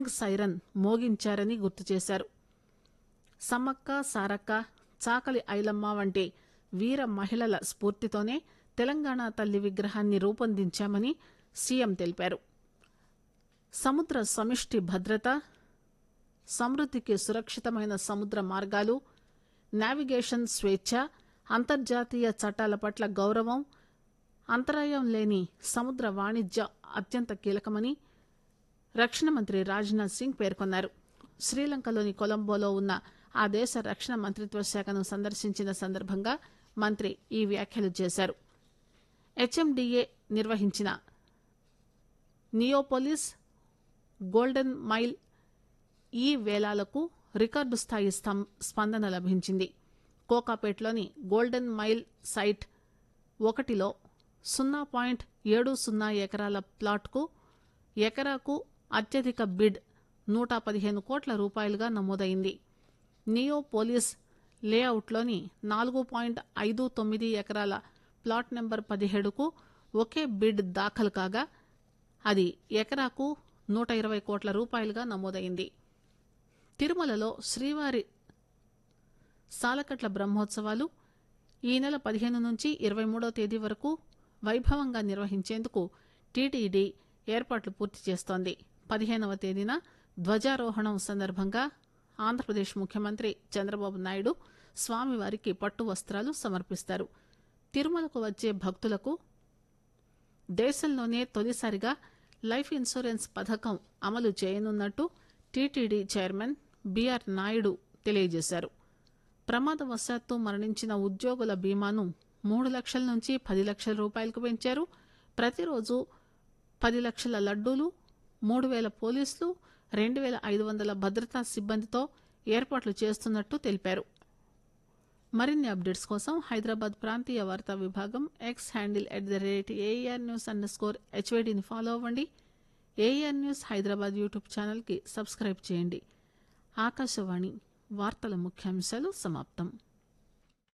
siren మోగించారని గుర్తు చేశారు సమ్మక్క సారక్క చాకలి ఐలమ్మ వంటి వీర మహిళల స్ఫూర్తితోనే తెలంగాణ తల్లి విగ్రహాన్ని రూపొందించామని సీఎం తెలిపారు సముద్ర సమిష్టి భద్రత సమృద్దికి సురక్షితమైన సముద్ర మార్గాలు నావిగేషన్ స్వేచ్ఛ అంతర్జాతీయ చట్టాల పట్ల గౌరవం అంతరాయం లేని సముద్ర వాణిజ్య అత్యంత కీలకమని రక్షణ మంత్రి రాజ్నాథ్ సింగ్ పేర్కొన్నారు శ్రీలంకలోని కొలంబోలో ఉన్న ఆ దేశ రక్షణ మంత్రిత్వ శాఖను సందర్శించిన సందర్భంగా మంత్రి ఈ వ్యాఖ్యలు చేశారు హెచ్ఎండిఏ నిర్వహించిన నియోపోలిస్ గోల్డెన్ మైల్ ఈ వేలాలకు రికార్డు స్థాయి స్తం- స్పందన లభించింది కోకాపేట్లోని గోల్డెన్ మైల్ సైట్ ఒకటిలో సున్నా పాయింట్ ఏడు సున్నా ఎకరాల ప్లాట్కు ఎకరాకు అత్యధిక బిడ్ నూట పదిహేను కోట్ల రూపాయలుగా నమోదైంది నియో పోలీస్ లేఅవుట్లోని నాలుగు పాయింట్ ఐదు తొమ్మిది ఎకరాల ప్లాట్ నెంబర్ పదిహేడుకు ఒకే బిడ్ దాఖలు కాగా అది ఎకరాకు నూట ఇరవై కోట్ల రూపాయలుగా నమోదైంది తిరుమలలో శ్రీవారి సాలకట్ల బ్రహ్మోత్సవాలు ఈ నెల పదిహేను నుంచి ఇరవై మూడో తేదీ వరకు వైభవంగా నిర్వహించేందుకు టీటీడీ ఏర్పాట్లు పూర్తి చేస్తోంది పదిహేనవ తేదీన ధ్వజారోహణం సందర్భంగా ఆంధ్రప్రదేశ్ ముఖ్యమంత్రి చంద్రబాబు నాయుడు స్వామివారికి పట్టు వస్త్రాలు సమర్పిస్తారు తిరుమలకు వచ్చే భక్తులకు దేశంలోనే తొలిసారిగా లైఫ్ ఇన్సూరెన్స్ పథకం అమలు చేయనున్నట్టు టీటీడీ చైర్మన్ బీఆర్ నాయుడు తెలియజేశారు ప్రమాదవశాత్తు మరణించిన ఉద్యోగుల బీమాను మూడు లక్షల నుంచి పది లక్షల రూపాయలకు పెంచారు ప్రతిరోజు పది లక్షల లడ్డూలు మూడు వేల పోలీసులు రెండు వేల ఐదు వందల భద్రతా సిబ్బందితో ఏర్పాట్లు చేస్తున్నట్టు తెలిపారు మరిన్ని అప్డేట్స్ కోసం హైదరాబాద్ ప్రాంతీయ వార్తా విభాగం X handle at the rate AIR news underscore హెచ్వేడిని ఫాలో అవ్వండి ఏఆర్ న్యూస్ హైదరాబాద్ యూట్యూబ్ ఛానల్కి సబ్స్క్రైబ్ చేయండి ఆకాశవాణి వార్తల ముఖ్యాంశాలు సమాప్తం